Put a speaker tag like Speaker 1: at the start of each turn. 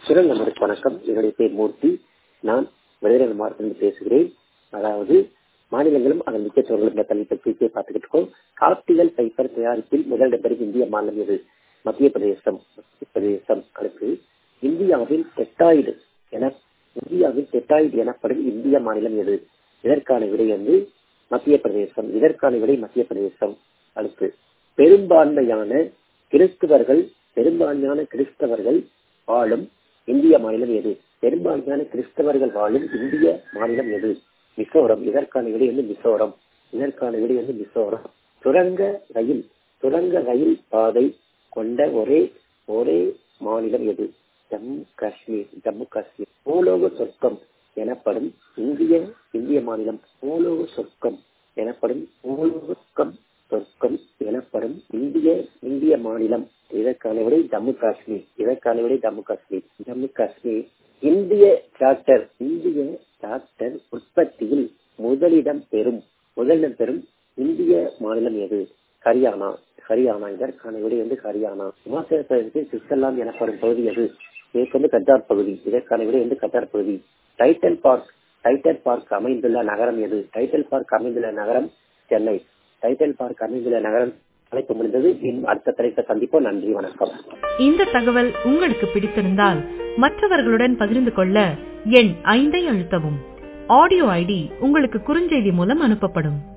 Speaker 1: சுரல் நம்பருக்கு வணக்கம் என்னுடைய பேர் மூர்த்தி நான் விருதுநகர் மாவட்டத்திலிருந்து பேசுகிறேன் அதாவது மாநிலங்களும் அதன் முக்கியத்துவங்களும் என்ற தலைப்பை குறித்து பார்த்துக்கிட்டு இருக்கோம் ஆப்டிகல் பைப்பர் தயாரிப்பில் முதலிடம் பெறும் இந்திய மாநிலம் எது மத்திய பிரதேசம் மத்திய பிரதேசம் அடுத்து இந்தியாவில் டெட்டாய்டு என இந்தியாவில் டெட்டாய்டு எனப்படும் இந்திய மாநிலம் எது இதற்கான விடை வந்து மத்திய பிரதேசம் இதற்கான விடை மத்திய பிரதேசம் அடுத்து பெரும்பான்மையான கிறிஸ்துவர்கள் பெரும்பான்மையான கிறிஸ்தவர்கள் வாழும் இந்திய மாநிலம் எது பெரும்பான்மையான கிறிஸ்தவர்கள் வாழும் இந்திய மாநிலம் எது மிசோரம் இதற்கான விடை வந்து மிசோரம் இதற்கான விடை வந்து மிசோரம் சுரங்க ரயில் சுரங்க ரயில் பாதை கொண்ட ஒரே ஒரே மாநிலம் எது ஜம்மு காஷ்மீர் ஜம்மு காஷ்மீர் பூலோக சொர்க்கம் எனப்படும் இந்திய இந்திய மாநிலம் பூலோக சொர்க்கம் எனப்படும் பூலோகம் சொர்க்கம் எனப்படும் இந்திய இந்திய மாநிலம் இதற்கான விடை ஜம்மு காஷ்மீர் இதற்கான விடை ஜம்மு காஷ்மீர் ஜம்மு காஷ்மீர் இந்திய டிராக்டர் இந்திய டிராக்டர் உற்பத்தியில் முதலிடம் பெறும் முதலிடம் பெறும் இந்திய மாநிலம் எது ஹரியானா ஹரியானா இதற்கான விடை வந்து ஹரியானா இமாச்சல பிரதேசத்தில் சுவிட்சர்லாந்து எனப்படும் பகுதி எது இதற்கு வந்து கட்டார் பகுதி இதற்கான விடை வந்து கட்டார் பகுதி டைட்டல் பார்க் டைட்டல் பார்க் அமைந்துள்ள நகரம் எது டைட்டல் பார்க் அமைந்துள்ள நகரம் சென்னை டைட்டல் பார்க் அமைந்துள்ள நகரம் தலைப்பு முடிந்தது அடுத்த தலைப்பை சந்திப்போம் நன்றி வணக்கம்
Speaker 2: இந்த தகவல் உங்களுக்கு பிடித்திருந்தால் மற்றவர்களுடன் பகிர்ந்து கொள்ள எண் ஐந்தை அழுத்தவும் ஆடியோ ஐடி உங்களுக்கு குறுஞ்செய்தி மூலம் அனுப்பப்படும்